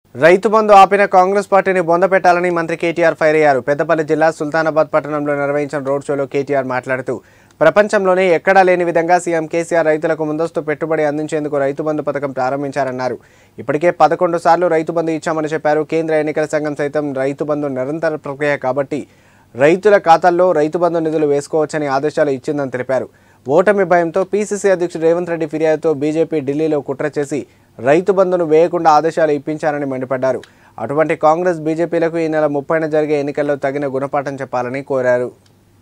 రైతు బంధు ఆపిన కాంగ్రెస్ పార్టీని బొందపెట్టాలని మంత్రి కేటీఆర్ ఫైర్ అయ్యారు పెద్దపల్లి జిల్లా సుల్తానాబాద్ పట్టణంలో నిర్వహించిన రోడ్ షోలో కేటీఆర్ మాట్లాడుతూ ప్రపంచంలోనే ఎక్కడా లేని విధంగా సీఎం కేసీఆర్ రైతులకు ముందస్తు పెట్టుబడి అందించేందుకు రైతు బంధు పథకం ప్రారంభించారన్నారు ఇప్పటికే పదకొండు సార్లు రైతు బంధు ఇచ్చామని చెప్పారు కేంద్ర ఎన్నికల సంఘం సైతం రైతు బంధు నిరంతర ప్రక్రియ కాబట్టి రైతుల ఖాతాల్లో రైతు బంధు నిధులు వేసుకోవచ్చని ఆదేశాలు ఇచ్చిందని తెలిపారు ఓటమి భయంతో పీసీసీ అధ్యక్షుడు రేవంత్ రెడ్డి ఫిర్యాదుతో బీజేపీ ఢిల్లీలో కుట్ర చేసి రైతు బంధును వేయకుండా ఆదేశాలు ఇప్పించారని మండిపడ్డారు అటువంటి కాంగ్రెస్ బీజేపీలకు ఈ నెల ముప్పైన జరిగే ఎన్నికల్లో తగిన గుణపాఠం చెప్పాలని కోరారు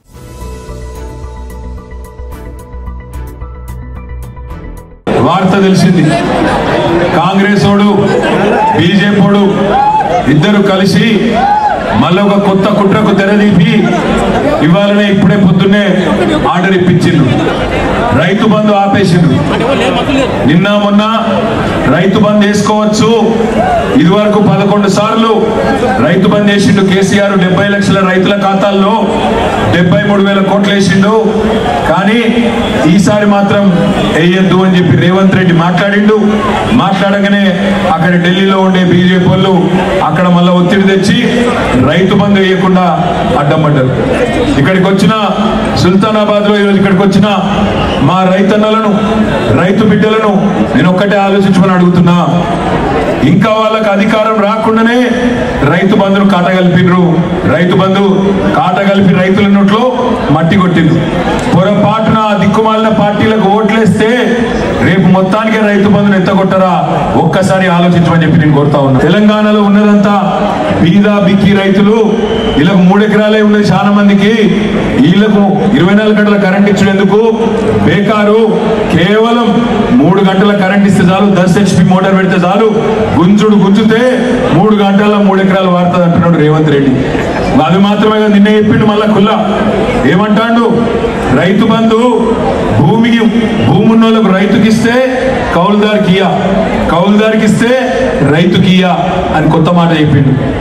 వార్త తెలిసింది కాంగ్రెస్ ఓడు బీజేపీడు ఇద్దరు కలిసి మళ్ళీ ఒక కొత్త కుట్రకు తెరదీపి ఇవాళనే ఇప్పుడే పొద్దున్నే ఆర్డర్ ఇప్పించిండు రైతు బంధు ఆపేసిండు నిన్న మొన్న రైతు బంద్ వేసుకోవచ్చు ఇదివరకు పదకొండు సార్లు రైతు బంద్ వేసిండు కేసీఆర్ డెబ్బై లక్షల రైతుల ఖాతాల్లో డెబ్బై మూడు వేల కోట్లు వేసిండు కానీ ఈసారి మాత్రం వేయద్దు అని చెప్పి రేవంత్ రెడ్డి మాట్లాడిండు మాట్లాడగానే అక్కడ ఢిల్లీలో ఉండే బీజేపీ వాళ్ళు అక్కడ మళ్ళీ ఒత్తిడి తెచ్చి రైతు బంధు వేయకుండా అడ్డం పడ్డారు ఇక్కడికి వచ్చిన సుల్తానాబాద్ లో ఈరోజు ఇక్కడికి వచ్చిన మా రైతన్నలను రైతు బిడ్డలను నేను ఒక్కటే ఆలోచించమని అడుగుతున్నా ఇంకా వాళ్ళకి అధికారం రాకుండానే రైతు బంధును కాటగలిపినరు రైతు బంధు కాటగలిపి రైతుల నోట్లో మట్టి కొట్టిండ్రు పొరపాటున ఆ దిక్కుమాలిన పార్టీలకు ఓట్లేస్తే రేపు మొత్తానికి రైతు బంధును ఎత్తగొట్టరా ఒక్కసారి ఆలోచించమని చెప్పి నేను కోరుతా ఉన్నా తెలంగాణలో ఉన్నదంతా బీదా బిక్కి రైతులు వీళ్ళకు మూడు ఎకరాలే ఉన్నది చాలా మందికి వీళ్ళకు ఇరవై నాలుగు గంటల కరెంట్ ఇచ్చినందుకు బేకారు కేవలం మూడు గంటల కరెంట్ ఇస్తే చాలు దస్ హెచ్పి మోటార్ పెడితే చాలు గుంజుడు గుంజుతే మూడు గంటల మూడు ఎకరాలు వాడుతుంది అంటున్నాడు రేవంత్ రెడ్డి అది మాత్రమే కాదు నిన్న చెప్పిండు మళ్ళా కుల్లా ఏమంటాడు రైతు బంధు భూమికి భూమి ఉన్న వాళ్ళకు రైతుకి ఇస్తే కౌలుదారికి ఇయ్య కౌలుదారికి ఇస్తే రైతుకి ఇయ్య అని కొత్త మాట చెప్పిండు